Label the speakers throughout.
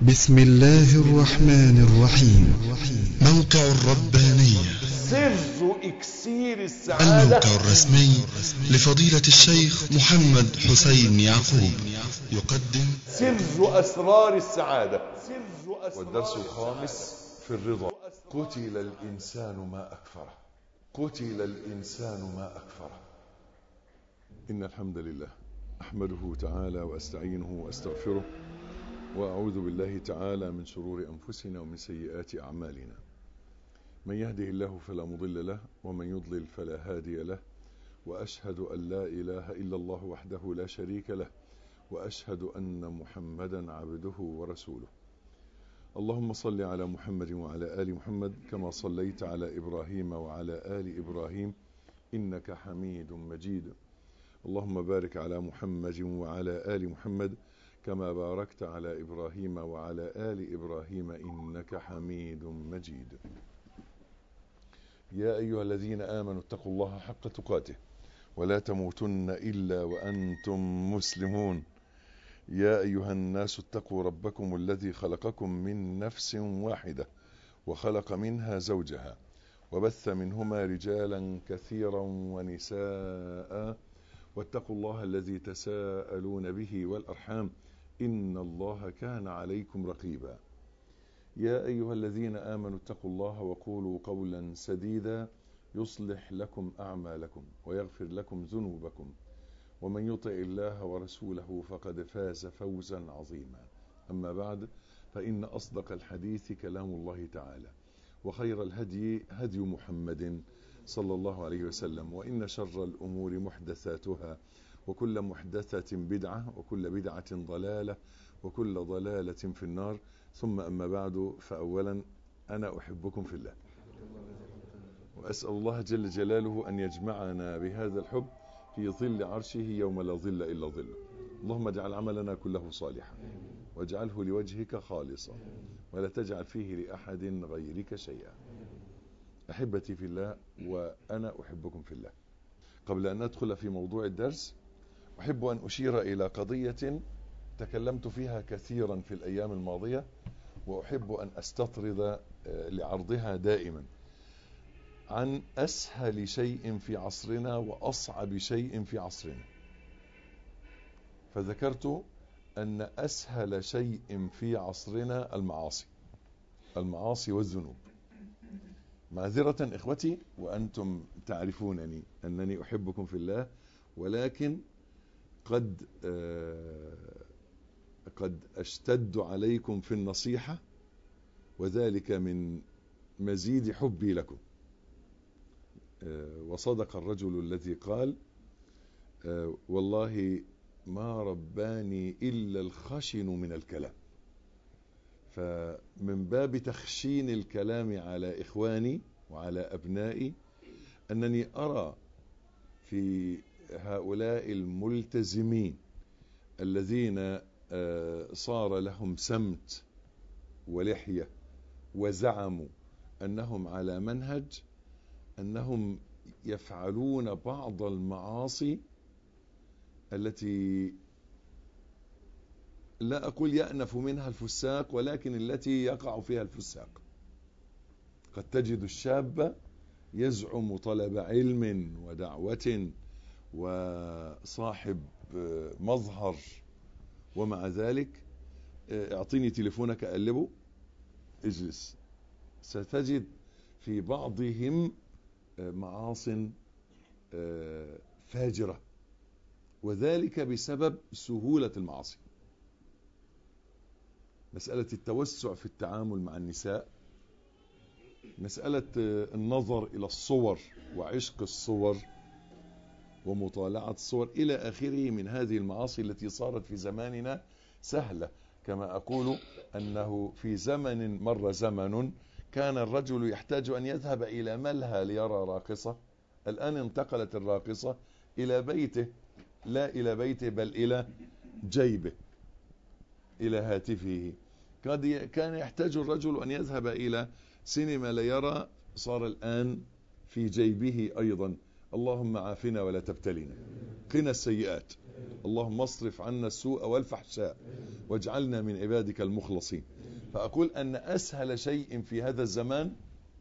Speaker 1: بسم الله الرحمن الرحيم موقع الربانية
Speaker 2: سر اكسير السعادة
Speaker 1: الموقع الرسمي لفضيلة الشيخ محمد حسين يعقوب يقدم
Speaker 2: سر اسرار السعادة سر أسرار والدرس الخامس في الرضا قتل الانسان ما اكفره قتل الانسان ما اكفره ان الحمد لله احمده تعالى واستعينه واستغفره واعوذ بالله تعالى من شرور انفسنا ومن سيئات اعمالنا من يهده الله فلا مضل له ومن يضلل فلا هادي له واشهد ان لا اله الا الله وحده لا شريك له واشهد ان محمدا عبده ورسوله اللهم صل على محمد وعلى ال محمد كما صليت على ابراهيم وعلى ال ابراهيم انك حميد مجيد اللهم بارك على محمد وعلى ال محمد كما باركت على ابراهيم وعلى ال ابراهيم انك حميد مجيد يا ايها الذين امنوا اتقوا الله حق تقاته ولا تموتن الا وانتم مسلمون يا ايها الناس اتقوا ربكم الذي خلقكم من نفس واحده وخلق منها زوجها وبث منهما رجالا كثيرا ونساء واتقوا الله الذي تساءلون به والارحام ان الله كان عليكم رقيبا يا ايها الذين امنوا اتقوا الله وقولوا قولا سديدا يصلح لكم اعمالكم ويغفر لكم ذنوبكم ومن يطع الله ورسوله فقد فاز فوزا عظيما اما بعد فان اصدق الحديث كلام الله تعالى وخير الهدي هدي محمد صلى الله عليه وسلم وان شر الامور محدثاتها وكل محدثه بدعه وكل بدعه ضلاله وكل ضلاله في النار ثم اما بعد فاولا انا احبكم في الله واسال الله جل جلاله ان يجمعنا بهذا الحب في ظل عرشه يوم لا ظل الا ظله اللهم اجعل عملنا كله صالحا واجعله لوجهك خالصا ولا تجعل فيه لاحد غيرك شيئا احبتي في الله وانا احبكم في الله قبل ان ندخل في موضوع الدرس احب ان اشير الى قضيه تكلمت فيها كثيرا في الايام الماضيه واحب ان استطرد لعرضها دائما عن اسهل شيء في عصرنا واصعب شيء في عصرنا فذكرت ان اسهل شيء في عصرنا المعاصي المعاصي والذنوب معذرة اخوتي وانتم تعرفونني انني احبكم في الله ولكن قد قد اشتد عليكم في النصيحة وذلك من مزيد حبي لكم وصدق الرجل الذي قال والله ما رباني إلا الخشن من الكلام فمن باب تخشين الكلام على إخواني وعلى أبنائي أنني أرى في هؤلاء الملتزمين الذين صار لهم سمت ولحية وزعموا أنهم على منهج أنهم يفعلون بعض المعاصي التي لا أقول يأنف منها الفساق ولكن التي يقع فيها الفساق قد تجد الشاب يزعم طلب علم ودعوة وصاحب مظهر ومع ذلك اعطيني تليفونك أقلبه اجلس ستجد في بعضهم معاص فاجرة وذلك بسبب سهولة المعاصي مسألة التوسع في التعامل مع النساء مسألة النظر إلى الصور وعشق الصور ومطالعة الصور إلى آخره من هذه المعاصي التي صارت في زماننا سهلة كما أقول أنه في زمن مر زمن كان الرجل يحتاج أن يذهب إلى ملهى ليرى راقصة الآن انتقلت الراقصة إلى بيته لا إلى بيته بل إلى جيبه إلى هاتفه قد كان يحتاج الرجل أن يذهب إلى سينما ليرى صار الآن في جيبه أيضا اللهم عافنا ولا تبتلنا قنا السيئات اللهم اصرف عنا السوء والفحشاء واجعلنا من عبادك المخلصين فأقول أن أسهل شيء في هذا الزمان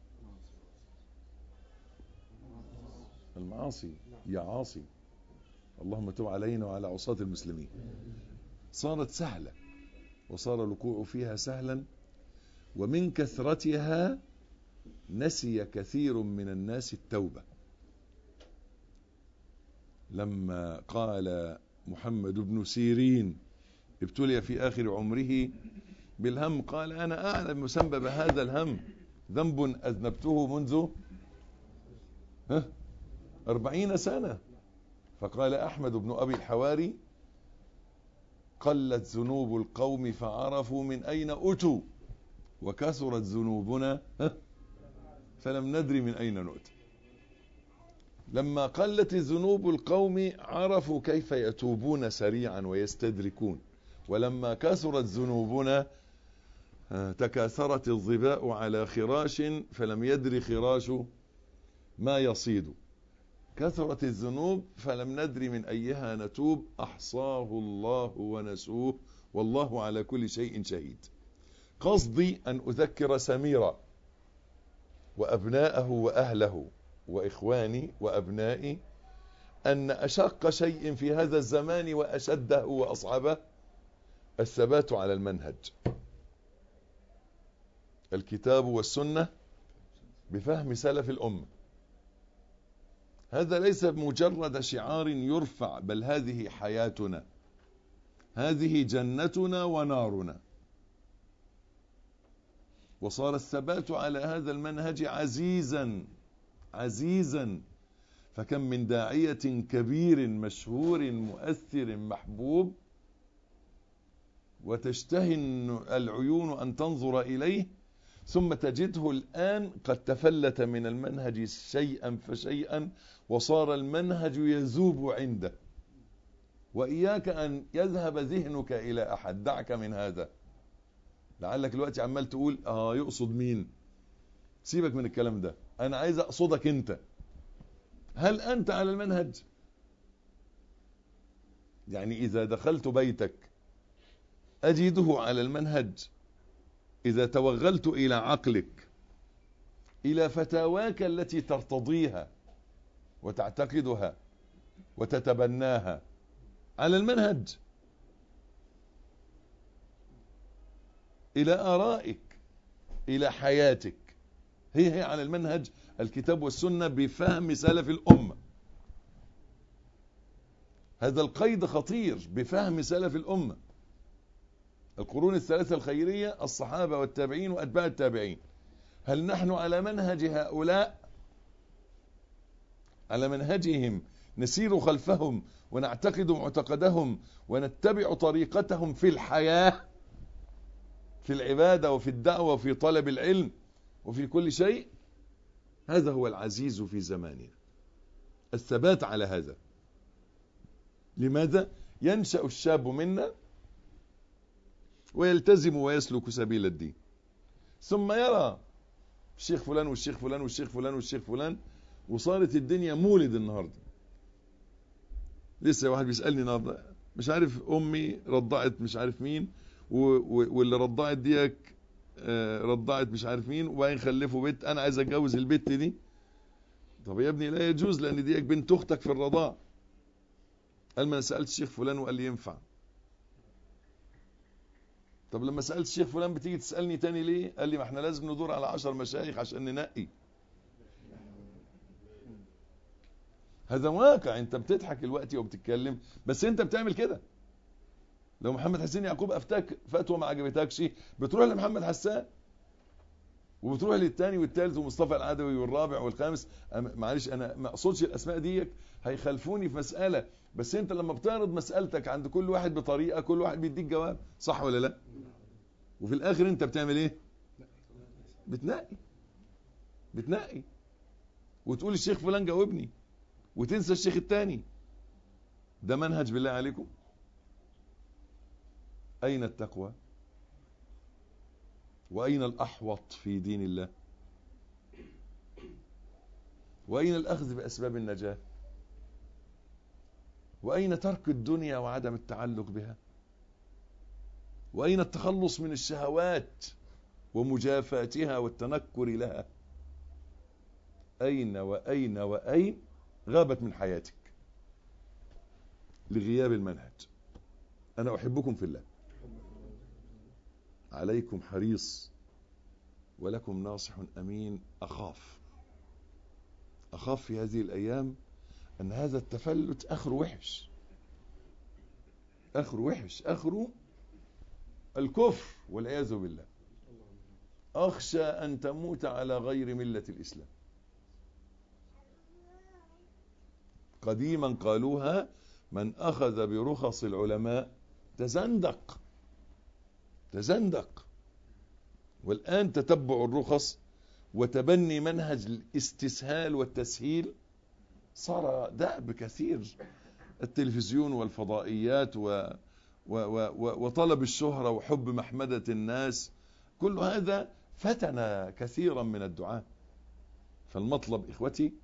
Speaker 2: المعاصي يا عاصي اللهم تب علينا وعلى عصاة المسلمين صارت سهلة وصار الوقوع فيها سهلا ومن كثرتها نسي كثير من الناس التوبة لما قال محمد بن سيرين ابتلي في آخر عمره بالهم قال أنا أعلم مسبب هذا الهم ذنب أذنبته منذ ها أربعين سنة فقال أحمد بن أبي الحواري قلت ذنوب القوم فعرفوا من أين أتوا وكثرت ذنوبنا ها فلم ندري من أين نؤتي لما قلت ذنوب القوم عرفوا كيف يتوبون سريعا ويستدركون ولما كثرت ذنوبنا تكاثرت الظباء على خراش فلم يدري خراش ما يصيد كثرت الذنوب فلم ندري من أيها نتوب أحصاه الله ونسوه والله على كل شيء شهيد قصدي أن أذكر سميرا وأبناءه وأهله وإخواني وأبنائي أن أشق شيء في هذا الزمان وأشده وأصعبه الثبات على المنهج الكتاب والسنة بفهم سلف الأمة هذا ليس مجرد شعار يرفع بل هذه حياتنا هذه جنتنا ونارنا وصار الثبات على هذا المنهج عزيزا عزيزا فكم من داعية كبير مشهور مؤثر محبوب وتشتهي العيون أن تنظر إليه ثم تجده الآن قد تفلت من المنهج شيئا فشيئا وصار المنهج يذوب عنده وإياك أن يذهب ذهنك إلى أحد دعك من هذا لعلك دلوقتي عمال تقول آه يقصد مين سيبك من الكلام ده أنا عايز أقصدك أنت هل أنت على المنهج يعني إذا دخلت بيتك أجده على المنهج إذا توغلت إلى عقلك إلى فتاواك التي ترتضيها وتعتقدها وتتبناها على المنهج إلى آرائك إلى حياتك هي هي على المنهج الكتاب والسنة بفهم سلف الأمة هذا القيد خطير بفهم سلف الأمة القرون الثلاثة الخيرية الصحابة والتابعين وأتباع التابعين هل نحن على منهج هؤلاء على منهجهم نسير خلفهم ونعتقد معتقدهم ونتبع طريقتهم في الحياة في العبادة وفي الدعوة وفي طلب العلم وفي كل شيء هذا هو العزيز في زماننا الثبات على هذا لماذا ينشأ الشاب منا ويلتزم ويسلك سبيل الدين ثم يرى الشيخ فلان والشيخ فلان والشيخ فلان والشيخ فلان وصارت الدنيا مولد النهارده لسه واحد بيسالني النهارده مش عارف امي رضعت مش عارف مين واللي رضعت ديك رضعت مش عارف مين وبعدين خلفوا بنت انا عايز اتجوز البت دي طب يا ابني لا يجوز لان ديك بنت اختك في الرضاع قال ما انا سالت الشيخ فلان وقال لي ينفع طب لما سالت الشيخ فلان بتيجي تسالني تاني ليه قال لي ما احنا لازم ندور على عشر مشايخ عشان ننقي هذا واقع انت بتضحك دلوقتي وبتتكلم بس انت بتعمل كده لو محمد حسين يعقوب افتاك فتوى ما عجبتكش بتروح لمحمد حسان وبتروح للثاني والثالث ومصطفى العدوي والرابع والخامس معلش انا ما اقصدش الاسماء ديك هيخالفوني في مساله بس انت لما بتعرض مسالتك عند كل واحد بطريقه كل واحد بيديك جواب صح ولا لا وفي الاخر انت بتعمل ايه بتنقي بتنقي وتقول الشيخ فلان جاوبني وتنسى الشيخ الثاني ده منهج بالله عليكم أين التقوى وأين الأحوط في دين الله وأين الأخذ بأسباب النجاة وأين ترك الدنيا وعدم التعلق بها وأين التخلص من الشهوات ومجافاتها والتنكر لها أين وأين وأين غابت من حياتك لغياب المنهج أنا أحبكم في الله عليكم حريص ولكم ناصح أمين أخاف أخاف في هذه الأيام أن هذا التفلت آخره وحش آخره وحش آخره الكفر والعياذ بالله أخشى أن تموت على غير ملة الإسلام قديما قالوها من أخذ برخص العلماء تزندق تزندق والآن تتبع الرخص وتبني منهج الاستسهال والتسهيل صار دأب كثير التلفزيون والفضائيات و و و وطلب الشهرة وحب محمدة الناس كل هذا فتن كثيرا من الدعاء فالمطلب إخوتي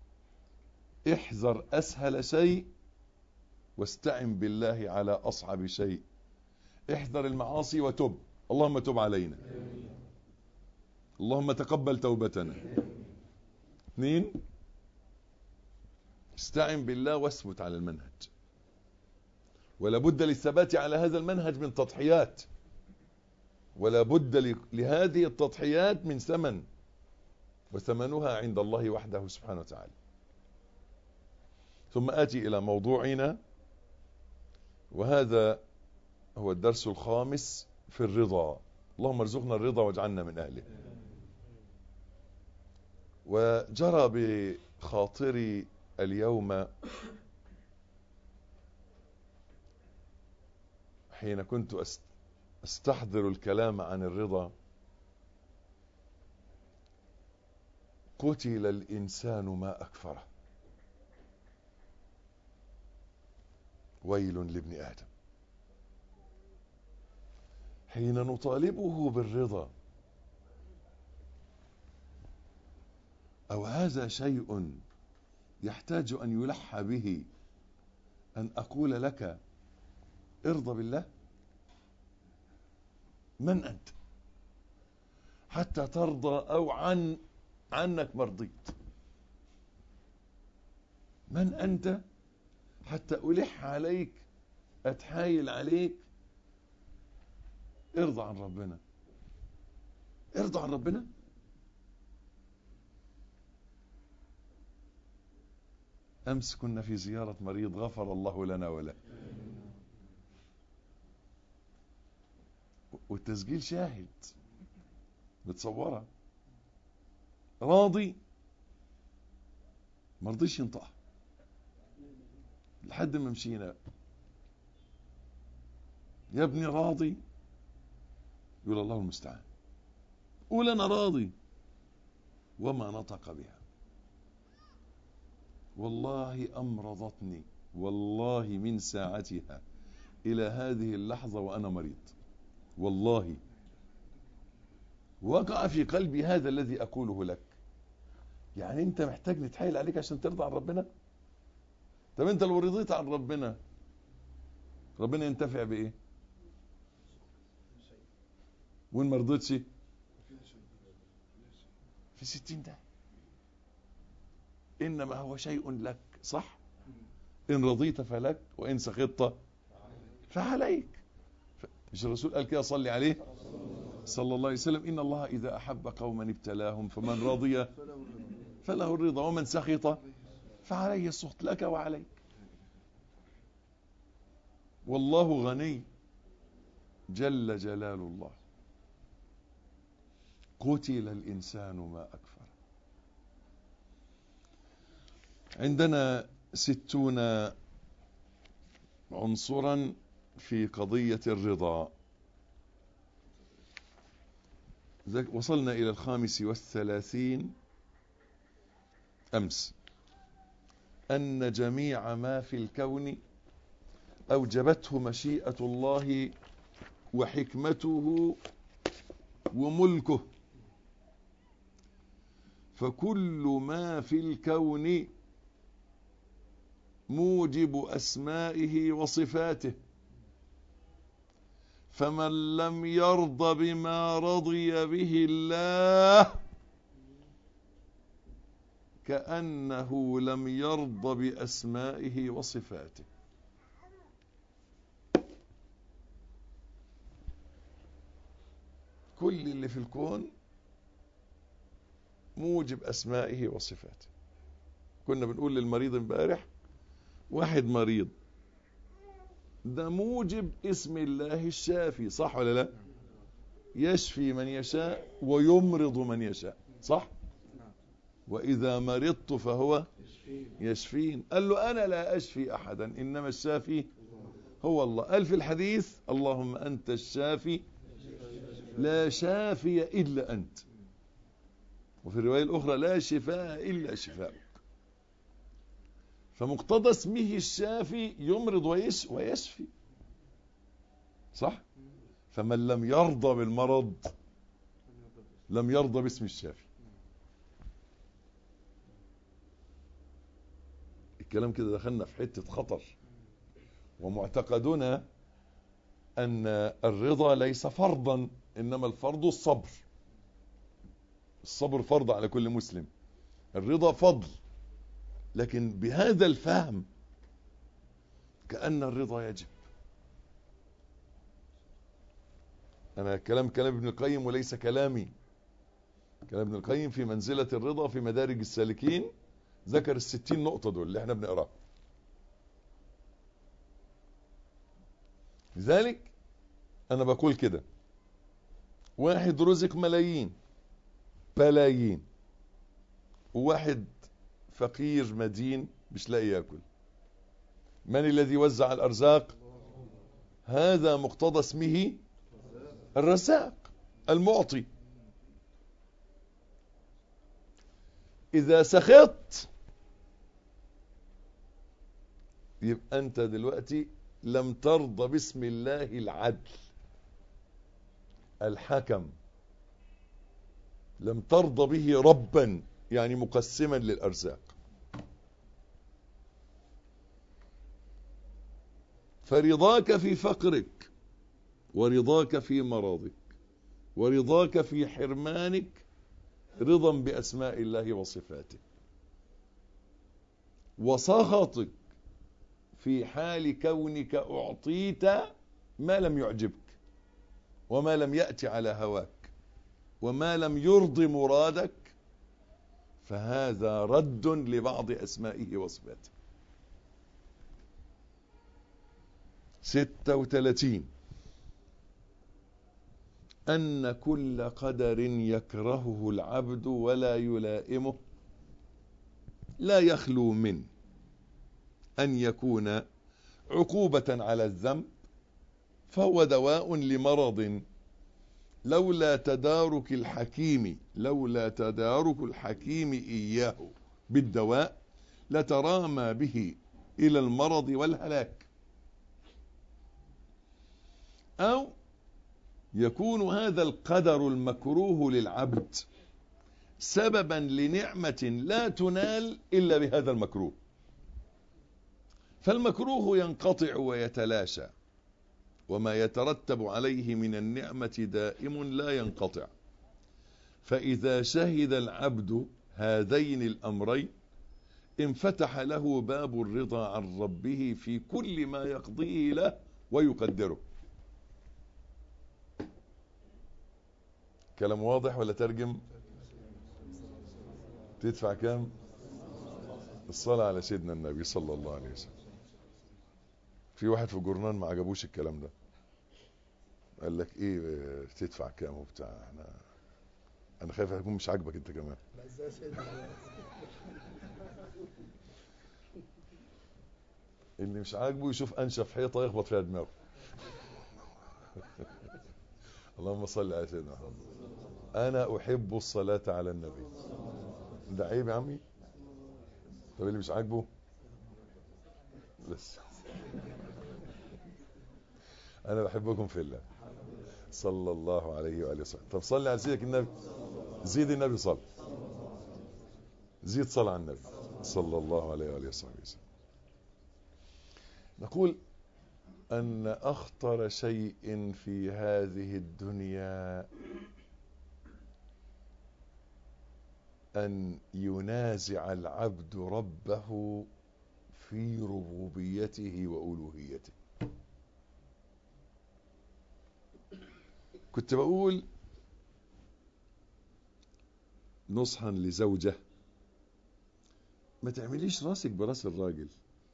Speaker 2: احذر أسهل شيء واستعن بالله على أصعب شيء احذر المعاصي وتب اللهم تب علينا اللهم تقبل توبتنا اثنين استعن بالله واثبت على المنهج ولا بد للثبات على هذا المنهج من تضحيات ولا بد لهذه التضحيات من ثمن وثمنها عند الله وحده سبحانه وتعالى ثم آتي إلى موضوعنا وهذا هو الدرس الخامس في الرضا اللهم ارزقنا الرضا واجعلنا من أهله وجرى بخاطري اليوم حين كنت استحضر الكلام عن الرضا قتل الإنسان ما أكفره ويل لابن آدم حين نطالبه بالرضا أو هذا شيء يحتاج أن يلح به أن أقول لك ارضى بالله من أنت حتى ترضى أو عن عنك مرضيت من أنت حتى ألح عليك أتحايل عليك ارضى عن ربنا ارضى عن ربنا أمس كنا في زيارة مريض غفر الله لنا وله والتسجيل شاهد متصورة راضي مرضيش ينطق لحد ما مشينا يا ابني راضي يقول الله المستعان قول انا راضي وما نطق بها والله امرضتني والله من ساعتها الى هذه اللحظه وانا مريض والله وقع في قلبي هذا الذي اقوله لك يعني انت محتاج نتحايل عليك عشان ترضى عن ربنا طب انت لو رضيت عن ربنا ربنا ينتفع بايه وين ما رضيتش في ستين ده انما هو شيء لك صح ان رضيت فلك وان سخطت فعليك مش الرسول قال كده صلي عليه صلى الله عليه وسلم ان الله اذا احب قوما ابتلاهم فمن رضي فله الرضا ومن سخط فعليه السخط لك وعليك والله غني جل جلال الله قتل الإنسان ما أكفر عندنا ستون عنصرا في قضية الرضا وصلنا إلى الخامس والثلاثين أمس أن جميع ما في الكون أوجبته مشيئة الله وحكمته وملكه فكل ما في الكون موجب أسمائه وصفاته فمن لم يرض بما رضي به الله كأنه لم يرض بأسمائه وصفاته كل اللي في الكون موجب أسمائه وصفاته كنا بنقول للمريض امبارح واحد مريض ده موجب اسم الله الشافي صح ولا لا يشفي من يشاء ويمرض من يشاء صح وإذا مرضت فهو يشفين قال له أنا لا أشفي أحدا إنما الشافي هو الله قال في الحديث اللهم أنت الشافي لا شافي إلا أنت وفي الرواية الأخرى لا شفاء إلا شفاءك فمقتضى اسمه الشافي يمرض ويش ويشفي صح فمن لم يرضى بالمرض لم يرضى باسم الشافي الكلام كده دخلنا في حتة خطر ومعتقدنا أن الرضا ليس فرضا إنما الفرض الصبر الصبر فرض على كل مسلم الرضا فضل لكن بهذا الفهم كأن الرضا يجب أنا كلام كلام ابن القيم وليس كلامي كلام ابن القيم في منزلة الرضا في مدارج السالكين ذكر الستين نقطة دول اللي احنا بنقراه لذلك أنا بقول كده واحد رزق ملايين بلايين وواحد فقير مدين مش لاقي ياكل من الذي وزع الارزاق هذا مقتضى اسمه الرزاق المعطي اذا سخطت يبقى انت دلوقتي لم ترضى باسم الله العدل الحكم لم ترضى به ربا يعني مقسما للأرزاق فرضاك في فقرك ورضاك في مرضك ورضاك في حرمانك رضا بأسماء الله وصفاته وسخطك في حال كونك أعطيت ما لم يعجبك وما لم يأتي على هواك وما لم يرض مرادك فهذا رد لبعض أسمائه وصفاته ستة وثلاثين أن كل قدر يكرهه العبد ولا يلائمه لا يخلو من أن يكون عقوبة على الذنب فهو دواء لمرض لولا تدارك الحكيم لولا تدارك الحكيم إياه بالدواء لترامى به إلى المرض والهلاك أو يكون هذا القدر المكروه للعبد سببا لنعمة لا تنال إلا بهذا المكروه فالمكروه ينقطع ويتلاشى وما يترتب عليه من النعمة دائم لا ينقطع فإذا شهد العبد هذين الأمرين انفتح له باب الرضا عن ربه في كل ما يقضيه له ويقدره كلام واضح ولا ترجم تدفع كام الصلاة على سيدنا النبي صلى الله عليه وسلم في واحد في الجورنال ما عجبوش الكلام ده قال لك ايه تدفع كام وبتاع احنا انا خايف هيكون مش عاجبك انت كمان اللي مش عاجبه يشوف انشف حيطه يخبط فيها دماغه اللهم صل على سيدنا محمد انا احب الصلاه على النبي ده عيب يا عمي طب اللي مش عاجبه لسه انا بحبكم في الله صلى الله عليه واله وسلم طب صلي على سيدك النبي زيد النبي صلى زيد صلاة على النبي صلى الله عليه وآله وصحبه وسلم نقول أن أخطر شيء في هذه الدنيا أن ينازع العبد ربه في ربوبيته وألوهيته كنت بقول نصحا لزوجة ما تعمليش راسك براس الراجل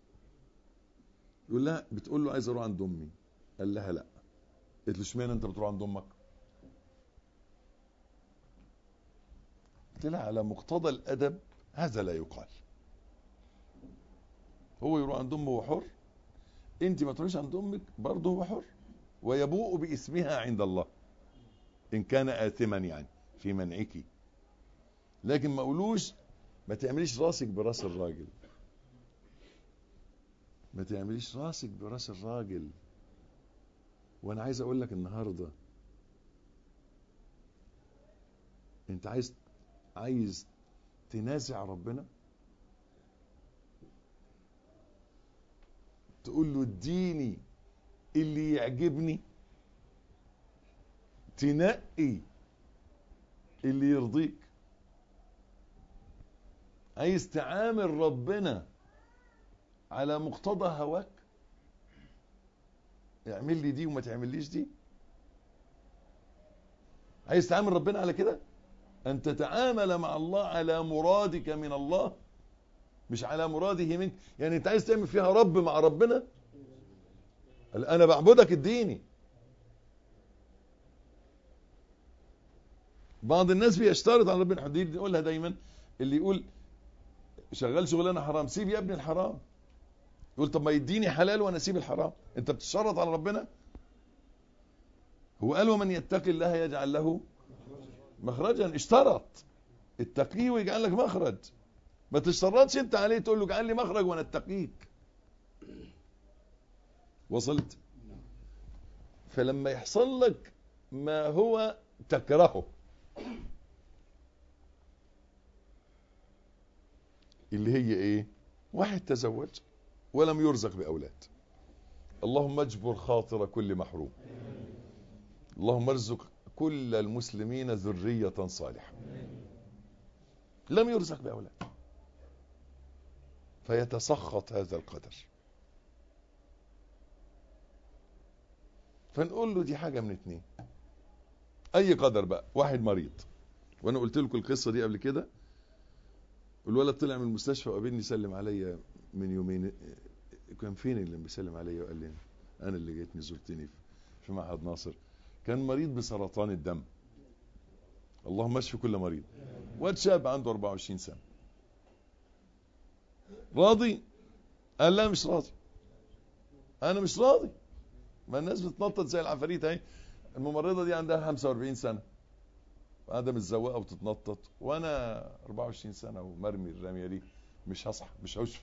Speaker 2: يقول لها بتقول له عايز اروح عند امي قال لها لا قلت له اشمعنى انت بتروح عند امك قلت لها على مقتضى الادب هذا لا يقال هو يروح عند امه وهو حر انت ما تروحيش عند امك برضه هو حر ويبوء باسمها عند الله ان كان اثما يعني في منعك لكن ما اقولوش ما تعمليش راسك براس الراجل ما تعمليش راسك براس الراجل وانا عايز اقول لك النهارده انت عايز عايز تنازع ربنا تقول له اديني اللي يعجبني تنقي اللي يرضيك عايز تعامل ربنا على مقتضى هواك اعمل لي دي وما تعمليش دي عايز تعامل ربنا على كده ان تتعامل مع الله على مرادك من الله مش على مراده منك يعني انت عايز تعمل فيها رب مع ربنا قال انا بعبدك اديني بعض الناس بيشترط على ربنا دي نقولها دايما اللي يقول شغال شغلانه حرام سيب يا ابني الحرام يقول طب ما يديني حلال وانا اسيب الحرام انت بتشرط على ربنا هو قال ومن يتقي الله يجعل له مخرجا اشترط اتقيه ويجعل لك مخرج ما تشترطش انت عليه تقول له اجعل لي مخرج وانا اتقيك وصلت فلما يحصل لك ما هو تكرهه اللي هي ايه واحد تزوج ولم يرزق بأولاد اللهم اجبر خاطر كل محروم اللهم ارزق كل المسلمين ذرية صالحة لم يرزق بأولاد فيتسخط هذا القدر فنقول له دي حاجة من اتنين اي قدر بقى واحد مريض وانا قلت لكم القصة دي قبل كده الولد طلع من المستشفى وقابلني سلم عليا من يومين كان فين اللي بيسلم عليا وقال لي انا اللي جيتني زرتني في معهد ناصر كان مريض بسرطان الدم اللهم اشفي كل مريض واد شاب عنده 24 سنه راضي قال لا مش راضي انا مش راضي ما الناس بتنطط زي العفاريت اهي الممرضه دي عندها 45 سنه قاعده متزوقه وتتنطط وانا 24 سنه ومرمي الرميه دي مش هصحى مش هشفى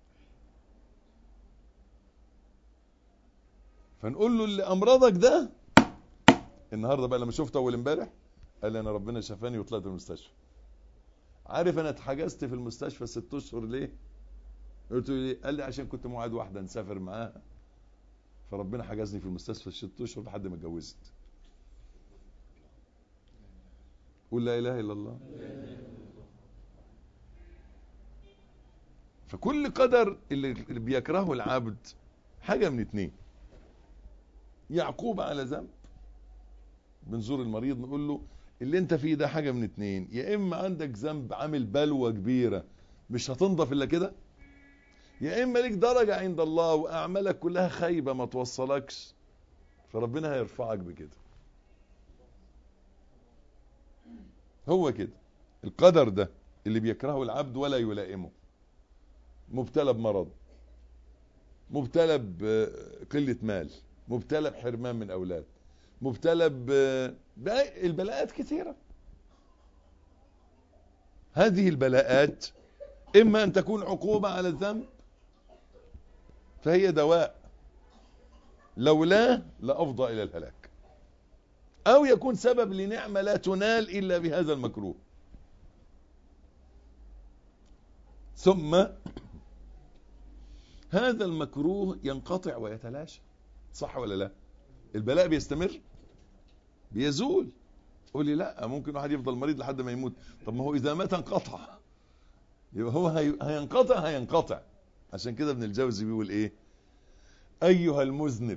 Speaker 2: فنقول له اللي امرضك ده النهارده بقى لما شفته اول امبارح قال لي انا ربنا شفاني وطلعت من المستشفى عارف انا اتحجزت في المستشفى ست اشهر ليه قلت له ليه قال لي عشان كنت موعد واحده نسافر معاها فربنا حجزني في المستشفى ست اشهر لحد ما اتجوزت قول لا اله الا الله فكل قدر اللي بيكرهه العبد حاجه من اتنين يعقوب على ذنب بنزور المريض نقول له اللي انت فيه ده حاجه من اتنين يا اما عندك ذنب عامل بلوى كبيره مش هتنضف الا كده يا اما ليك درجه عند الله واعمالك كلها خايبه ما توصلكش فربنا هيرفعك بكده هو كده القدر ده اللي بيكرهه العبد ولا يلائمه مبتلى بمرض مبتلى بقلة مال مبتلى بحرمان من أولاد مبتلى ب البلاءات كثيرة هذه البلاءات إما أن تكون عقوبة على الذنب فهي دواء لولاه لأفضى إلى الهلاك أو يكون سبب لنعمة لا تنال إلا بهذا المكروه ثم هذا المكروه ينقطع ويتلاشى صح ولا لا البلاء بيستمر بيزول قول لي لا ممكن واحد يفضل مريض لحد ما يموت طب ما هو اذا مات انقطع يبقى هو هي- هينقطع هينقطع عشان كده ابن الجوزي بيقول ايه ايها المذنب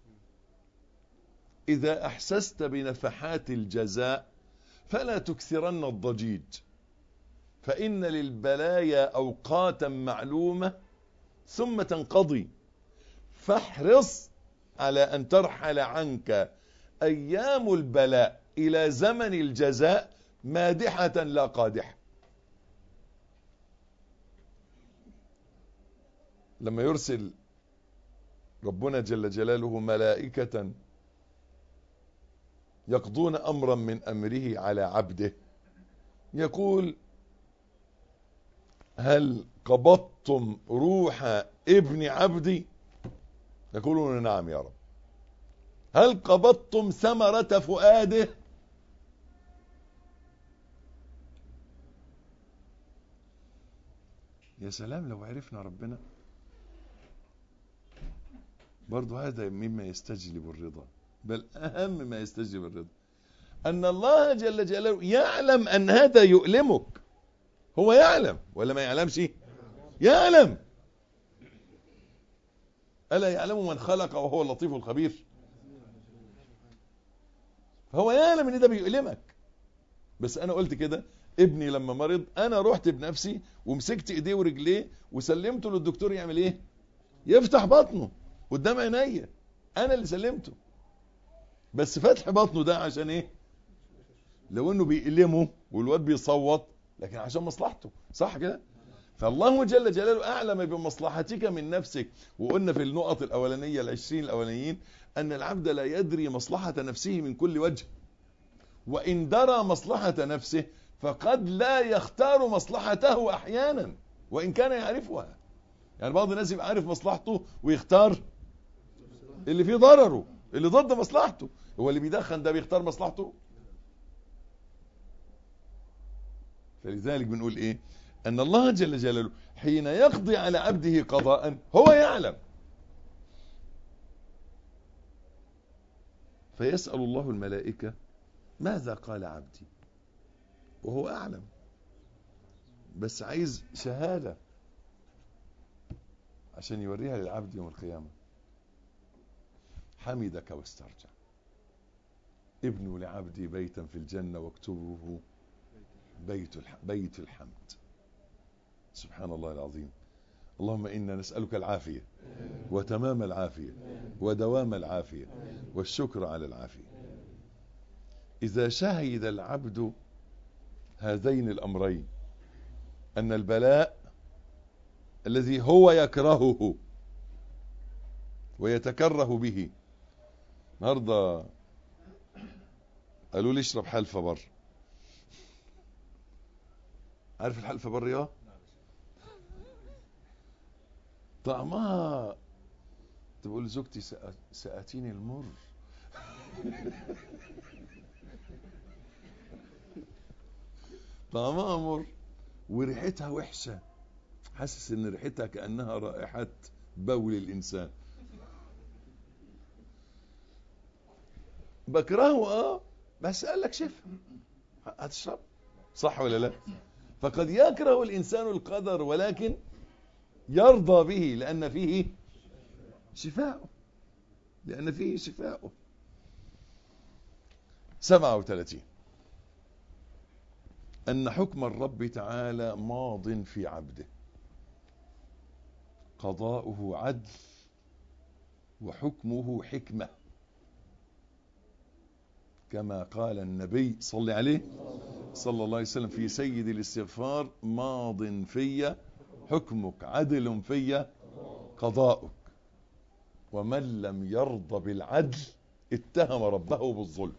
Speaker 2: اذا احسست بنفحات الجزاء فلا تكثرن الضجيج فان للبلايا اوقاتا معلومه ثم تنقضي فاحرص على ان ترحل عنك ايام البلاء الى زمن الجزاء مادحه لا قادحه لما يرسل ربنا جل جلاله ملائكة يقضون أمرا من أمره على عبده يقول هل قبضتم روح ابن عبدي يقولون نعم يا رب هل قبضتم ثمرة فؤاده يا سلام لو عرفنا ربنا برضو هذا مما يستجلب الرضا بل أهم ما يستجلب الرضا أن الله جل جلاله يعلم أن هذا يؤلمك هو يعلم ولا ما يعلمش يعلم ألا يعلم من خلق وهو اللطيف الخبير فهو يعلم ان ده بيؤلمك بس انا قلت كده ابني لما مرض انا رحت بنفسي ومسكت ايديه ورجليه وسلمته للدكتور يعمل ايه يفتح بطنه قدام عينيا انا اللي سلمته بس فتح بطنه ده عشان ايه لو انه بيألمه والواد بيصوت لكن عشان مصلحته صح كده فالله جل جلاله اعلم بمصلحتك من نفسك وقلنا في النقط الاولانيه العشرين الاولانيين ان العبد لا يدري مصلحه نفسه من كل وجه وان درى مصلحه نفسه فقد لا يختار مصلحته احيانا وان كان يعرفها يعني بعض الناس يبقى عارف مصلحته ويختار اللي فيه ضرره اللي ضد مصلحته هو اللي بيدخن ده بيختار مصلحته فلذلك بنقول ايه ان الله جل جلاله حين يقضي على عبده قضاء هو يعلم فيسأل الله الملائكة ماذا قال عبدي وهو أعلم بس عايز شهادة عشان يوريها للعبد يوم القيامة حمدك واسترجع ابنوا لعبدي بيتا في الجنة واكتبوه بيت الح... بيت الحمد سبحان الله العظيم اللهم إنا نسألك العافية وتمام العافية ودوام العافية والشكر على العافية إذا شهد العبد هذين الأمرين أن البلاء الذي هو يكرهه ويتكره به النهارده قالوا لي اشرب حلفة بر عارف الحلفة بر ايه طعمها تقول زوجتي سأ- سأتيني المر طعمها مر وريحتها وحشة حاسس ان ريحتها كأنها رائحة بول الإنسان بكرهه اه بس قال لك شف هتشرب صح ولا لا فقد يكره الإنسان القدر ولكن يرضى به لأن فيه شفاء لأن فيه شفاء 37 أن حكم الرب تعالى ماض في عبده قضاؤه عدل وحكمه حكمة كما قال النبي صلى عليه صلى الله عليه وسلم في سيد الاستغفار ماض في حكمك عدل في قضاؤك ومن لم يرضى بالعدل اتهم ربه بالظلم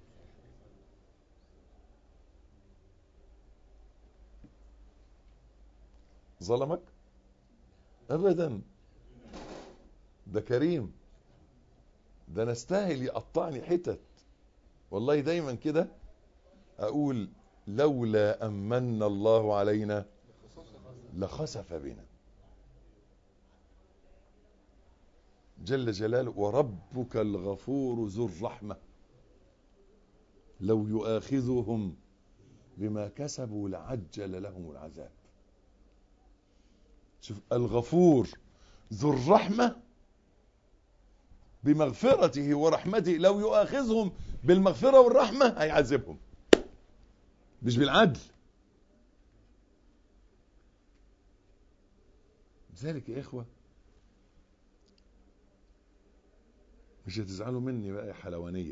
Speaker 2: ظلمك ابدا ده كريم ده نستاهل يقطعني حتت والله دايما كده اقول لولا امن الله علينا لخسف بنا جل جلاله وربك الغفور ذو الرحمة لو يؤاخذهم بما كسبوا لعجل لهم العذاب شوف الغفور ذو الرحمة بمغفرته ورحمته لو يؤاخذهم بالمغفرة والرحمة هيعذبهم مش بالعدل لذلك يا إخوة مش هتزعلوا مني بقى يا حلوانية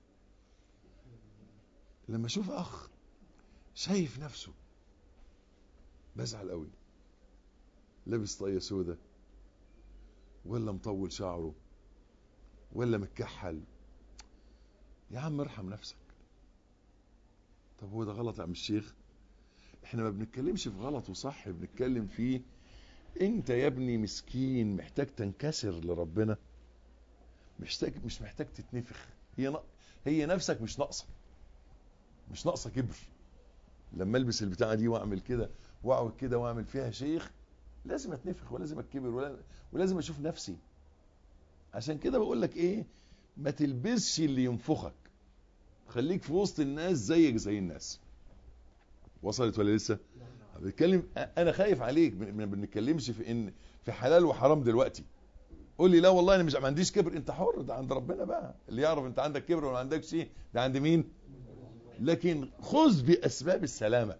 Speaker 2: لما اشوف اخ شايف نفسه بزعل قوي لابس طاقية سودة ولا مطول شعره ولا متكحل يا عم ارحم نفسك طب هو ده غلط يا عم الشيخ احنا ما بنتكلمش في غلط وصح بنتكلم فيه انت يا ابني مسكين محتاج تنكسر لربنا محتاج مش محتاج تتنفخ هي ن... هي نفسك مش ناقصه مش ناقصه كبر لما البس البتاعه دي واعمل كده واقعد كده واعمل فيها شيخ لازم اتنفخ ولازم اتكبر ولا... ولازم اشوف نفسي عشان كده بقول لك ايه ما تلبسش اللي ينفخك خليك في وسط الناس زيك زي الناس وصلت ولا لسه بتكلم انا خايف عليك ما بنتكلمش في ان في حلال وحرام دلوقتي قول لي لا والله انا مش ما عنديش كبر انت حر ده عند ربنا بقى اللي يعرف انت عندك كبر ولا عندكش ايه ده عند مين لكن خذ باسباب السلامه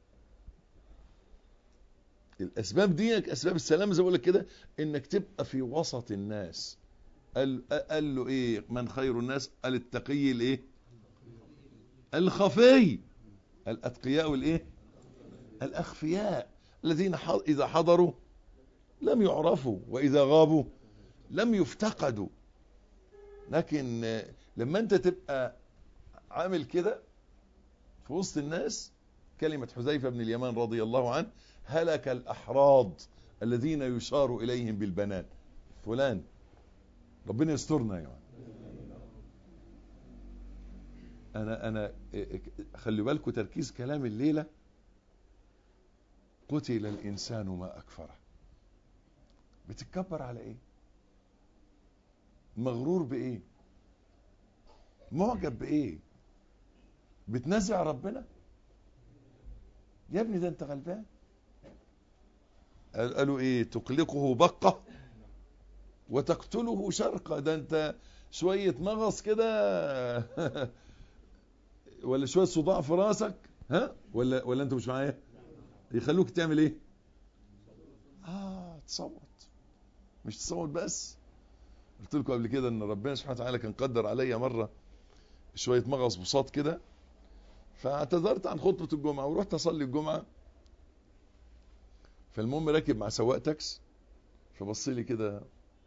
Speaker 2: الاسباب دي اسباب السلامه زي ما بقول لك كده انك تبقى في وسط الناس قال, قال له ايه من خير الناس قال التقي الايه الخفي الاتقياء الايه الاخفياء الذين اذا حضروا لم يعرفوا واذا غابوا لم يفتقدوا لكن لما انت تبقى عامل كده في وسط الناس كلمة حذيفة بن اليمان رضي الله عنه هلك الأحراض الذين يشار إليهم بالبنان فلان ربنا يسترنا يعني أنا أنا خلي بالكم تركيز كلام الليلة قتل الإنسان ما أكفره بتتكبر على إيه مغرور بإيه معجب بإيه بتنزع ربنا يا ابني ده انت غلبان قالوا ايه تقلقه بقة وتقتله شرقة ده انت شوية مغص كده ولا شوية صداع في راسك ها ولا ولا انت مش معايا يخلوك تعمل ايه اه تصوت مش تصوت بس قلت لكم قبل كده ان ربنا سبحانه وتعالى كان قدر عليا مرة شوية مغص بساط كده فاعتذرت عن خطبة الجمعة ورحت اصلي الجمعة فالمهم راكب مع سواق تاكس فبص لي كده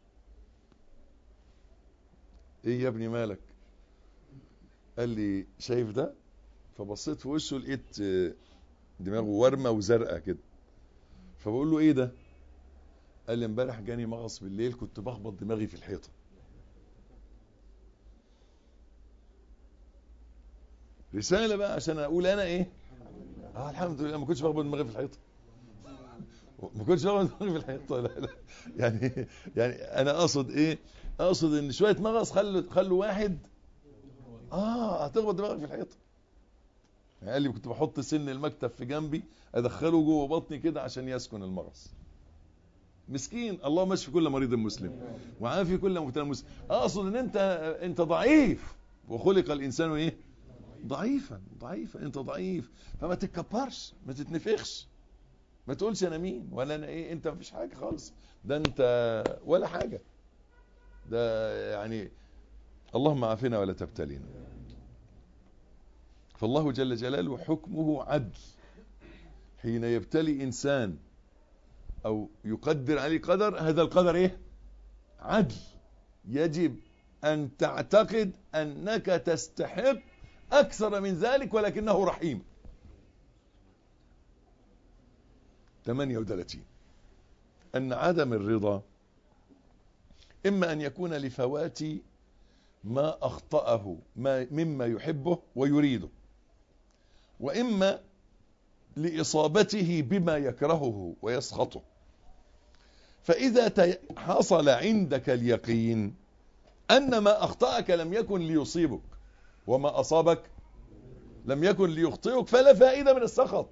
Speaker 2: ايه يا ابني مالك قال لي شايف ده فبصيت في وشه لقيت دماغه ورمة وزرقاء كده فبقول له ايه ده قال لي امبارح جاني مغص بالليل كنت بخبط دماغي في الحيطة رسالة بقى عشان اقول انا ايه اه الحمد لله ما كنتش بخبط دماغي في الحيطة ما كنتش بخبط دماغي في الحيطة لا لا يعني يعني انا اقصد ايه اقصد ان شوية مغص خلوا خلوا واحد اه هتخبط دماغك في الحيطة يعني قال لي كنت بحط سن المكتب في جنبي ادخله جوه بطني كده عشان يسكن المغص مسكين اللهم اشفي كل مريض مسلم وعافي كل مبتلى مسلم اقصد ان انت انت ضعيف وخلق الانسان ايه ضعيفا ضعيفا انت ضعيف فما تتكبرش ما تتنفخش ما تقولش انا مين ولا انا ايه انت مفيش حاجه خالص ده انت ولا حاجه ده يعني اللهم عافنا ولا تبتلينا فالله جل جلاله حكمه عدل حين يبتلي انسان او يقدر عليه قدر هذا القدر ايه عدل يجب ان تعتقد انك تستحق اكثر من ذلك ولكنه رحيم 38 ان عدم الرضا اما ان يكون لفوات ما اخطأه ما مما يحبه ويريده واما لإصابته بما يكرهه ويسخطه فإذا تي- حصل عندك اليقين أن ما أخطأك لم يكن ليصيبك وما أصابك لم يكن ليخطئك فلا فائدة من السخط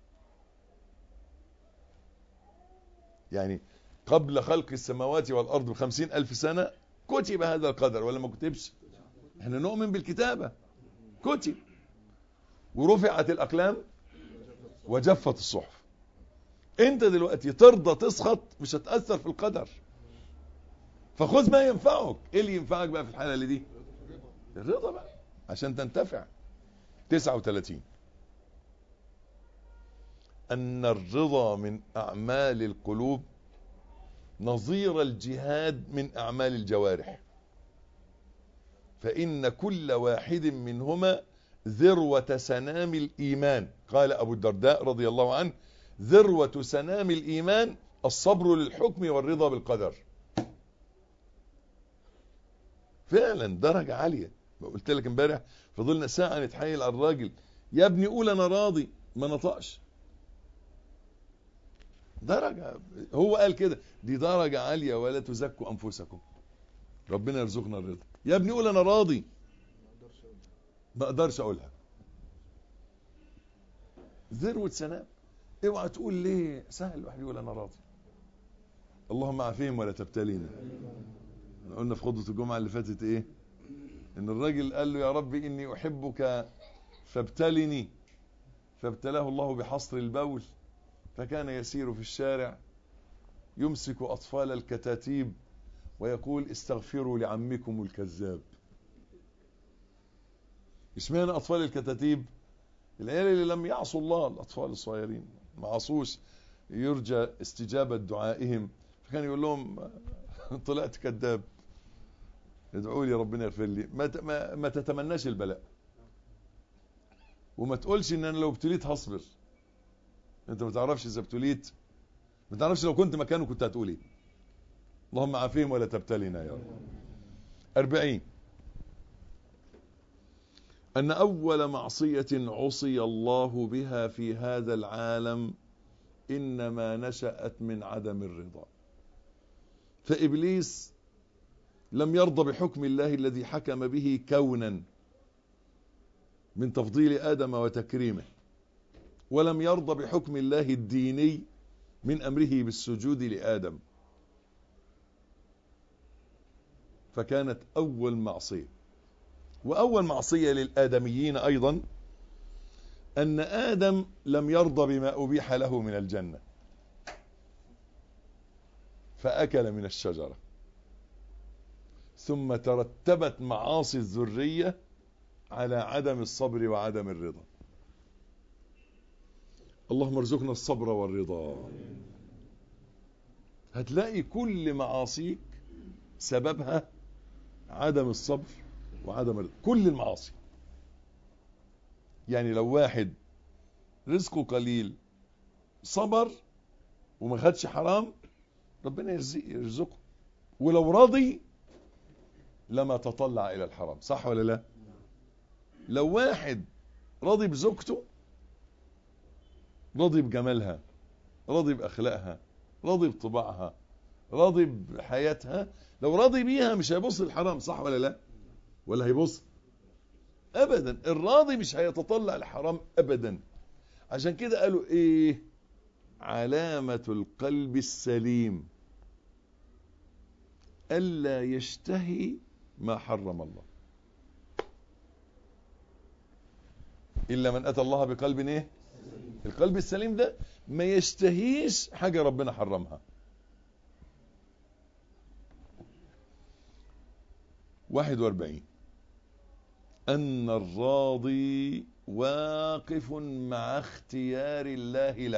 Speaker 2: يعني قبل خلق السماوات والأرض بخمسين ألف سنة كتب هذا القدر ولا ما كتبش احنا نؤمن بالكتابة كتب ورفعت الأقلام وجفت الصحف انت دلوقتي ترضى تسخط مش هتأثر في القدر فخذ ما ينفعك ايه اللي ينفعك بقى في الحالة اللي دي الرضا بقى عشان تنتفع 39 أن الرضا من أعمال القلوب نظير الجهاد من أعمال الجوارح فإن كل واحد منهما ذروة سنام الإيمان قال أبو الدرداء رضي الله عنه ذروة سنام الإيمان الصبر للحكم والرضا بالقدر فعلا درجة عالية قلت لك امبارح فضلنا ساعة نتحايل على الراجل يا ابني قول أنا راضي ما نطقش درجة هو قال كده دي درجة عالية ولا تزكوا أنفسكم ربنا يرزقنا الرضا يا ابني قول أنا راضي ما أقدرش أقولها ذروة سنام اوعى تقول ليه سهل الواحد يقول أنا راضي اللهم عافيهم ولا تبتلينا قلنا في خطبة الجمعة اللي فاتت ايه ان الراجل قال له يا رب اني احبك فابتلني فابتلاه الله بحصر البول فكان يسير في الشارع يمسك اطفال الكتاتيب ويقول استغفروا لعمكم الكذاب اشمعنى اطفال الكتاتيب العيال اللي لم يعصوا الله الاطفال الصغيرين ما عصوش يرجى استجابة دعائهم فكان يقول لهم طلعت كذاب ادعوا لي ربنا يغفر لي ما, ت- ما, ما تتمناش البلاء وما تقولش ان انا لو ابتليت هصبر انت ما تعرفش اذا ابتليت ما تعرفش لو كنت مكانه كنت هتقول ايه اللهم عافيهم ولا تبتلينا يا رب أربعين أن أول معصية عصي الله بها في هذا العالم إنما نشأت من عدم الرضا فإبليس لم يرضى بحكم الله الذي حكم به كونا من تفضيل آدم وتكريمه ولم يرضى بحكم الله الديني من أمره بالسجود لآدم فكانت أول معصية وأول معصية للآدميين أيضا أن آدم لم يرضى بما أبيح له من الجنة فأكل من الشجرة ثم ترتبت معاصي الذرية على عدم الصبر وعدم الرضا اللهم ارزقنا الصبر والرضا هتلاقي كل معاصيك سببها عدم الصبر وعدم الرضا كل المعاصي يعني لو واحد رزقه قليل صبر وما خدش حرام ربنا يرزق- يرزقه ولو رضي لما تطلع الى الحرام صح ولا لا لو واحد راضي بزوجته راضي بجمالها راضي باخلاقها راضي بطباعها راضي بحياتها لو راضي بيها مش هيبص الحرام صح ولا لا ولا هيبص ابدا الراضي مش هيتطلع الحرام ابدا عشان كده قالوا ايه علامة القلب السليم ألا يشتهي ما حرم الله إلا من أتى الله بقلب إيه القلب السليم ده ما يشتهيش حاجة ربنا حرمها واحد واربعين أن الراضي واقف مع اختيار الله له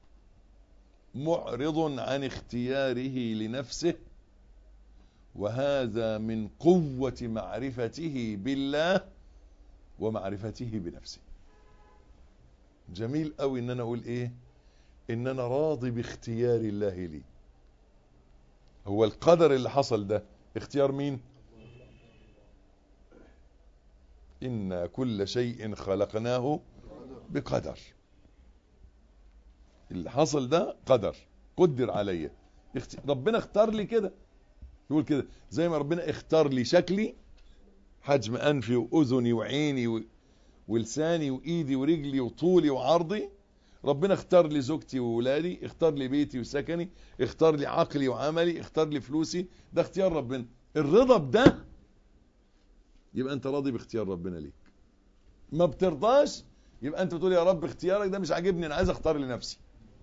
Speaker 2: معرض عن اختياره لنفسه وهذا من قوة معرفته بالله ومعرفته بنفسه جميل قوي ان انا اقول ايه ان انا راضي باختيار الله لي هو القدر اللي حصل ده اختيار مين إن كل شيء خلقناه بقدر اللي حصل ده قدر قدر عليا اخت- ربنا اختار لي كده يقول كده زي ما ربنا اختار لي شكلي حجم انفي واذني وعيني و... ولساني وايدي ورجلي وطولي وعرضي ربنا اختار لي زوجتي وولادي اختار لي بيتي وسكني اختار لي عقلي وعملي اختار لي فلوسي ده اختيار ربنا الرضا بده يبقى انت راضي باختيار ربنا ليك ما بترضاش يبقى انت بتقول يا رب اختيارك ده مش عاجبني انا عايز اختار لنفسي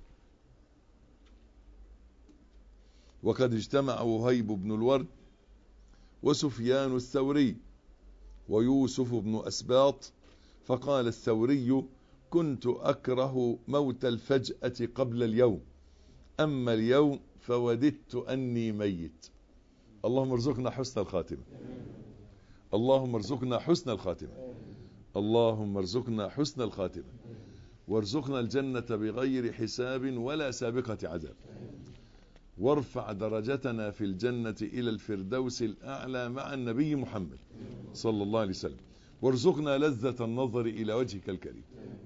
Speaker 2: وقد اجتمع وهيب بن الورد وسفيان الثوري ويوسف بن أسباط فقال الثوري كنت أكره موت الفجأة قبل اليوم أما اليوم فوددت أني ميت اللهم ارزقنا حسن الخاتمة اللهم ارزقنا حسن الخاتمة اللهم ارزقنا حسن الخاتمة وارزقنا الجنة بغير حساب ولا سابقة عذاب وارفع درجتنا في الجنة إلى الفردوس الأعلى مع النبي محمد صلى الله عليه وسلم وارزقنا لذة النظر إلى وجهك الكريم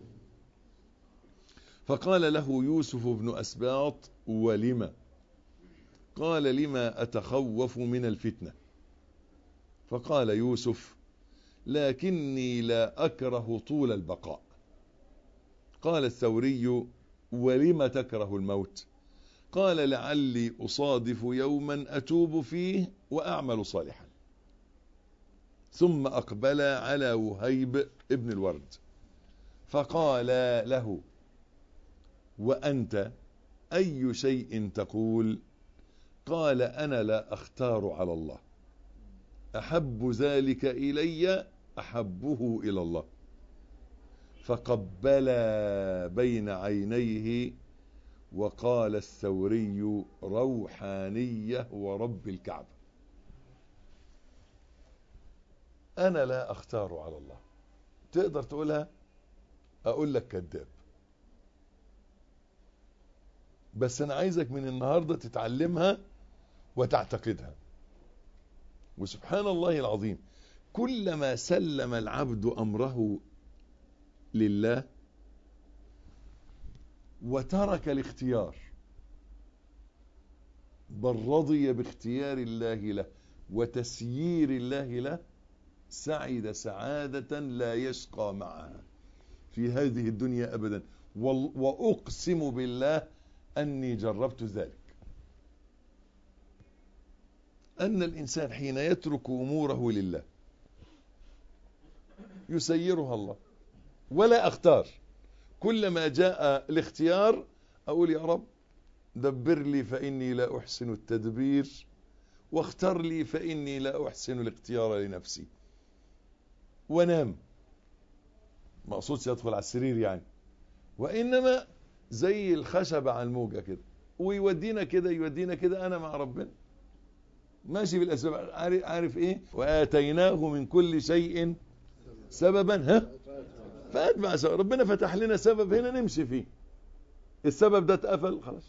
Speaker 2: فقال له يوسف بن أسباط ولم قال لما أتخوف من الفتنة فقال يوسف لكني لا أكره طول البقاء قال الثوري ولم تكره الموت قال لعلي أصادف يوما أتوب فيه وأعمل صالحا ثم أقبل على وهيب ابن الورد فقال له وأنت أي شيء تقول قال أنا لا أختار على الله أحب ذلك إلي أحبه إلى الله فقبل بين عينيه وقال الثوري روحانية ورب الكعبة أنا لا أختار على الله تقدر تقولها أقول لك كذاب بس أنا عايزك من النهاردة تتعلمها وتعتقدها وسبحان الله العظيم كلما سلم العبد أمره لله وترك الاختيار بل رضي باختيار الله له وتسيير الله له سعد سعادة لا يشقى معها في هذه الدنيا أبدا وال- وأقسم بالله أني جربت ذلك أن الإنسان حين يترك أموره لله يسيرها الله ولا أختار كلما جاء الاختيار أقول يا رب دبر لي فإني لا أحسن التدبير واختر لي فإني لا أحسن الاختيار لنفسي ونام ما أقصدش يدخل على السرير يعني وإنما زي الخشبة على الموجة كده ويودينا كده يودينا كده أنا مع ربنا ماشي بالأسباب عارف, عارف إيه وآتيناه من كل شيء سببا ها فأتبع سبب ربنا فتح لنا سبب هنا نمشي فيه السبب ده اتقفل خلاص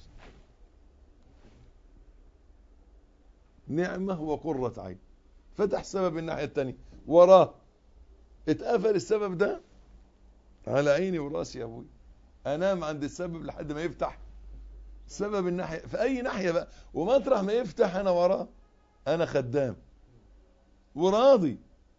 Speaker 2: نعمة وقرة عين فتح سبب الناحية التانية وراه اتقفل السبب ده على عيني وراسي يا ابوي انام عند السبب لحد ما يفتح سبب الناحية في اي ناحية بقى ومطرح ما يفتح انا وراه انا خدام وراضي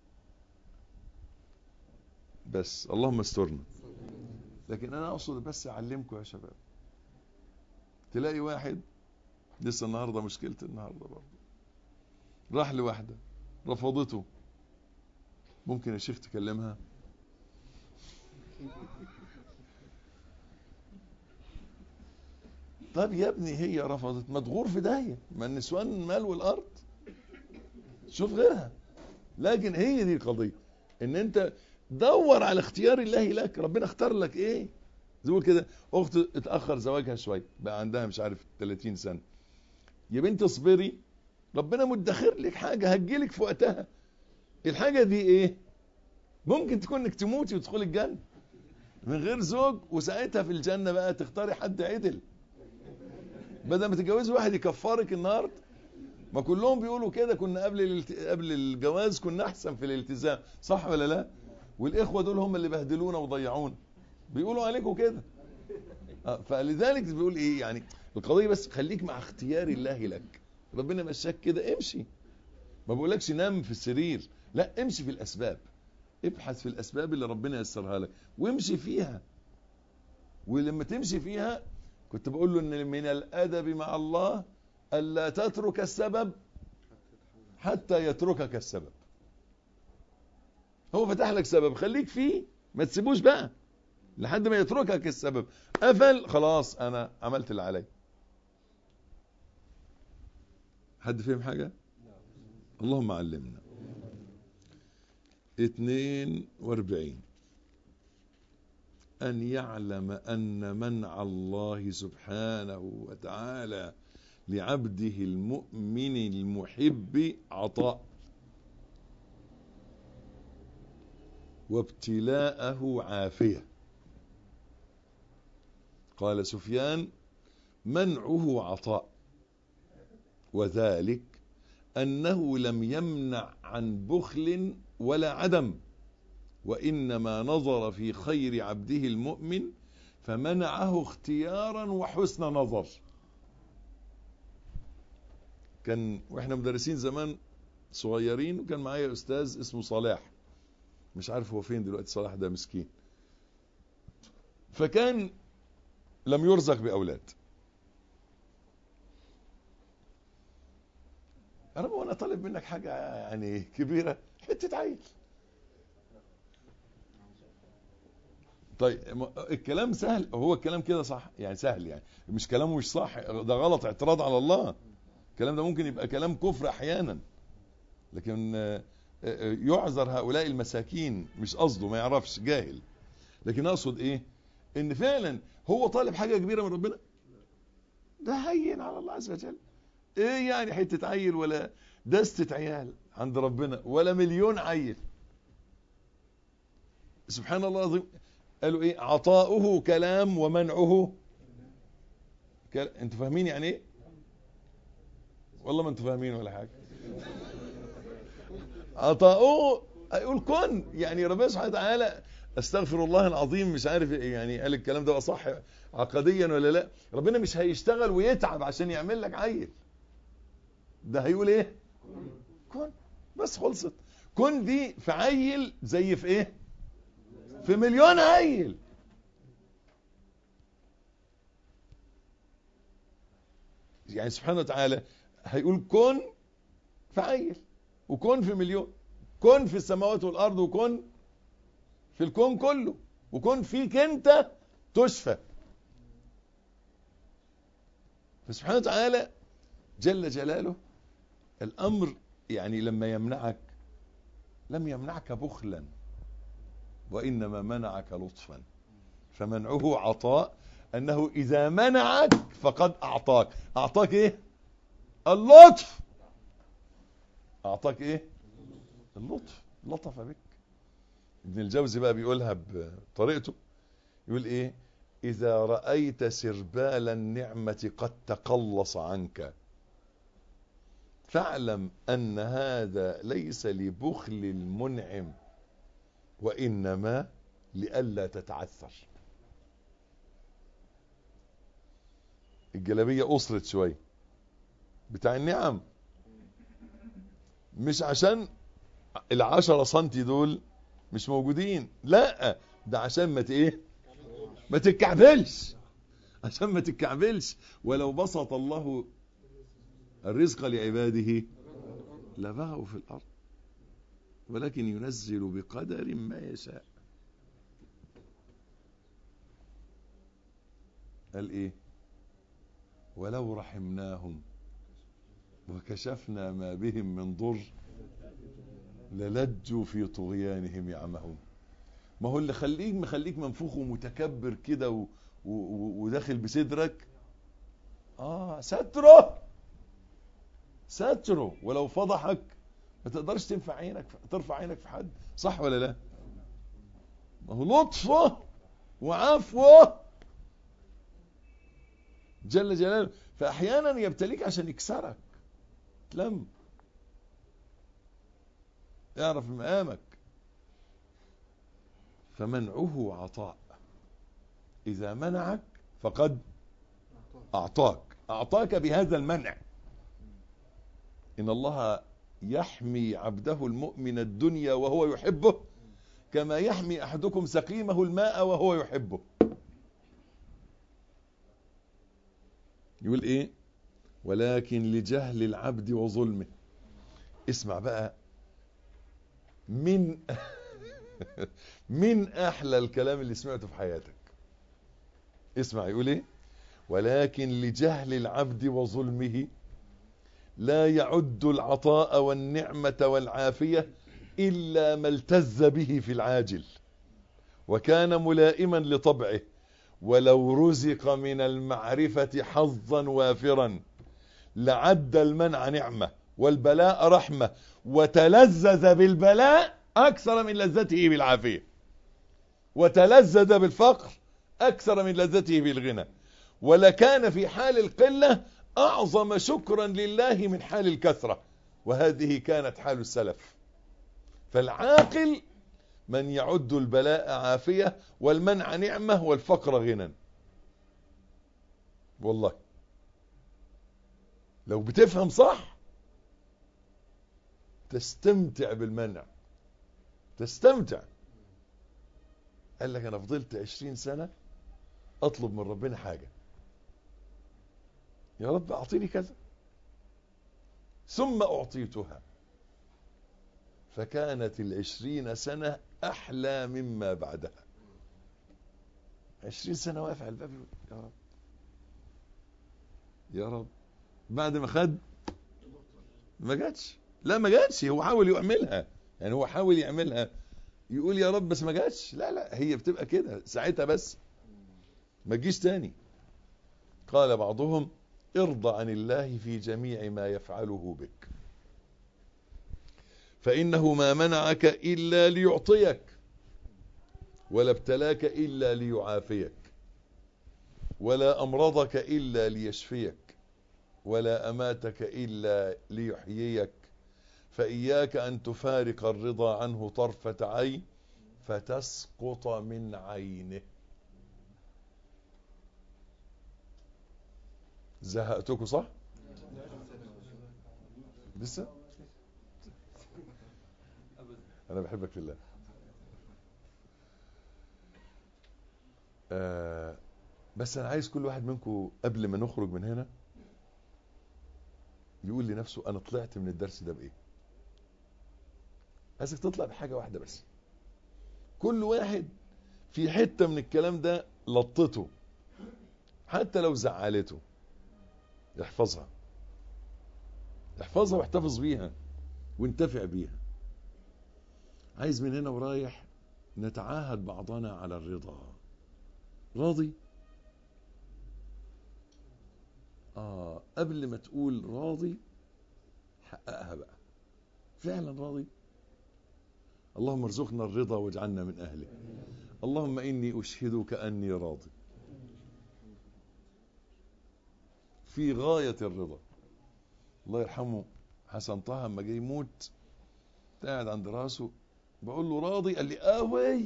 Speaker 2: بس اللهم استرنا لكن انا اقصد بس اعلمكم يا شباب تلاقي واحد لسه النهارده مشكلة النهارده برضه راح لواحدة رفضته ممكن يا شيخ تكلمها طب يا ابني هي رفضت ما تغور في داهية ما النسوان مال والارض شوف غيرها لكن هي دي القضية ان انت دور على اختيار الله لك ربنا اختار لك ايه زي كده اخت اتاخر زواجها شويه بقى عندها مش عارف 30 سنه يا بنت اصبري ربنا مدخر لك حاجه هتجيلك في وقتها الحاجه دي ايه ممكن تكون انك تموتي وتدخلي الجنه من غير زوج وساعتها في الجنه بقى تختاري حد عدل بدل ما تتجوزي واحد يكفرك النهارده ما كلهم بيقولوا كده كنا قبل الالت... قبل الجواز كنا احسن في الالتزام صح ولا لا والاخوه دول هم اللي بهدلونا وضيعونا بيقولوا عليكم كده آه، فلذلك بيقول ايه يعني القضيه بس خليك مع اختيار الله لك ربنا مشاك كده امشي ما بقولكش نام في السرير لا امشي في الاسباب ابحث في الاسباب اللي ربنا يسرها لك وامشي فيها ولما تمشي فيها كنت بقول له ان من الادب مع الله الا تترك السبب حتى يتركك السبب هو فتح لك سبب خليك فيه ما تسيبوش بقى لحد ما يتركك السبب قفل خلاص انا عملت اللي علي حد فهم حاجة اللهم علمنا اتنين واربعين أن يعلم أن منع الله سبحانه وتعالى لعبده المؤمن المحب عطاء وابتلاءه عافية قال سفيان منعه عطاء وذلك أنه لم يمنع عن بخل ولا عدم وإنما نظر في خير عبده المؤمن فمنعه اختيارا وحسن نظر كان واحنا مدرسين زمان صغيرين وكان معايا استاذ اسمه صلاح مش عارف هو فين دلوقتي صلاح ده مسكين فكان لم يرزق باولاد يا رب وانا طالب منك حاجه يعني كبيره حته عيل طيب الكلام سهل هو الكلام كده صح يعني سهل يعني مش كلامه مش صح ده غلط اعتراض على الله الكلام ده ممكن يبقى كلام كفر احيانا لكن يعذر هؤلاء المساكين مش قصده ما يعرفش جاهل لكن اقصد ايه ان فعلا هو طالب حاجه كبيره من ربنا ده هين على الله عز وجل ايه يعني حته عيل ولا دستة عيال عند ربنا ولا مليون عيل سبحان الله العظيم قالوا ايه عطاؤه كلام ومنعه كل... انتوا فاهمين يعني ايه والله ما انتوا فاهمين ولا حاجه عطاؤه يقول كن يعني ربنا سبحانه وتعالى استغفر الله العظيم مش عارف يعني قال الكلام ده صح عقديا ولا لا ربنا مش هيشتغل ويتعب عشان يعمل لك عيل ده هيقول ايه كن بس خلصت كن دي في عيل زي في ايه في مليون عيل يعني سبحانه وتعالى هيقول كن في عيل وكن في مليون كن في السماوات والارض وكن في الكون كله وكن فيك انت تشفى فسبحانه وتعالى جل جلاله الامر يعني لما يمنعك لم يمنعك بخلا وانما منعك لطفا فمنعه عطاء انه اذا منعك فقد اعطاك اعطاك ايه اللطف اعطاك ايه اللطف لطف بك ابن الجوزي بقى بيقولها بطريقته يقول ايه اذا رأيت سربال النعمة قد تقلص عنك فاعلم ان هذا ليس لبخل المنعم وانما لئلا تتعثر الجلابية قصرت شوية بتاع النعم مش عشان العشرة سنتي دول مش موجودين لا ده عشان ما ايه ما تتكعبلش عشان ما تتكعبلش ولو بسط الله الرزق لعباده لبغوا في الارض ولكن ينزل بقدر ما يشاء قال ايه ولو رحمناهم وكشفنا ما بهم من ضر للجوا في طغيانهم يعمهون ما هو اللي خليك مخليك منفوخ ومتكبر كده و... و... وداخل بصدرك اه ستره ستره ولو فضحك ما تقدرش تنفع عينك ترفع عينك في حد صح ولا لا ما هو لطفه وعفوه جل جلاله فاحيانا يبتليك عشان يكسرك تلم اعرف مقامك فمنعه عطاء إذا منعك فقد أعطاك أعطاك بهذا المنع إن الله يحمي عبده المؤمن الدنيا وهو يحبه كما يحمي أحدكم سقيمه الماء وهو يحبه يقول إيه ولكن لجهل العبد وظلمه اسمع بقى من من أحلى الكلام اللي سمعته في حياتك اسمع يقول إيه ولكن لجهل العبد وظلمه لا يعد العطاء والنعمة والعافية إلا ما التز به في العاجل وكان ملائما لطبعه ولو رزق من المعرفة حظا وافرا لعد المنع نعمة والبلاء رحمة وتلذذ بالبلاء أكثر من لذته بالعافية وتلذذ بالفقر أكثر من لذته بالغنى ولكان في حال القلة أعظم شكرا لله من حال الكثرة وهذه كانت حال السلف فالعاقل من يعد البلاء عافية والمنع نعمة والفقر غنى والله لو بتفهم صح تستمتع بالمنع تستمتع قال لك انا فضلت عشرين سنة اطلب من ربنا حاجة يا رب اعطيني كذا ثم اعطيتها فكانت العشرين سنة احلى مما بعدها عشرين سنة واقف على الباب يقول يا رب يا رب بعد ما خد ما جاتش لا ما جاتش هو حاول يعملها يعني هو حاول يعملها يقول يا رب بس ما جاتش لا لا هي بتبقى كده ساعتها بس ما تجيش تاني قال بعضهم ارضى عن الله في جميع ما يفعله بك فإنه ما منعك إلا ليعطيك ولا ابتلاك إلا ليعافيك ولا أمرضك إلا ليشفيك ولا أماتك إلا ليحييك فإياك أن تفارق الرضا عنه طرفة عين فتسقط من عينه زهقتكم صح لسه انا بحبك في الله آه بس انا عايز كل واحد منكم قبل ما نخرج من هنا يقول لنفسه انا طلعت من الدرس ده بايه عايزك تطلع بحاجه واحده بس كل واحد في حته من الكلام ده لطته حتى لو زعلته احفظها احفظها واحتفظ بيها وانتفع بيها عايز من هنا ورايح نتعاهد بعضنا على الرضا راضي آه قبل ما تقول راضي حققها بقى فعلا راضي اللهم ارزقنا الرضا واجعلنا من أهله اللهم إني أشهدك أني راضي في غاية الرضا الله يرحمه حسن طه لما جه يموت قاعد عند راسه بقول له راضي قال لي قوي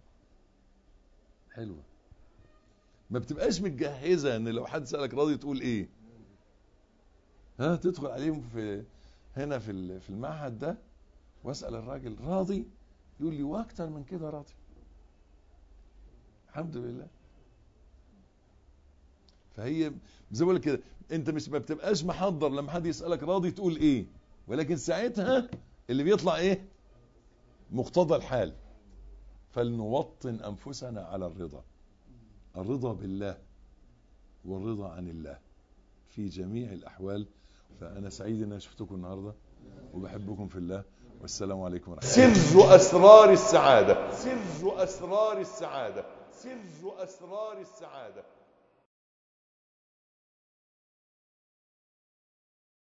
Speaker 2: حلوه ما بتبقاش متجهزه ان لو حد سالك راضي تقول ايه ها تدخل عليهم في هنا في في المعهد ده واسال الراجل راضي يقول لي واكتر من كده راضي الحمد لله فهي زي ما بقول كده انت مش ما بتبقاش محضر لما حد يسالك راضي تقول ايه ولكن ساعتها اللي بيطلع ايه مقتضى الحال فلنوطن انفسنا على الرضا الرضا بالله والرضا عن الله في جميع الاحوال فانا سعيد ان انا شفتكم النهارده وبحبكم في الله والسلام عليكم ورحمه الله سر اسرار السعاده سر اسرار السعاده سر اسرار السعاده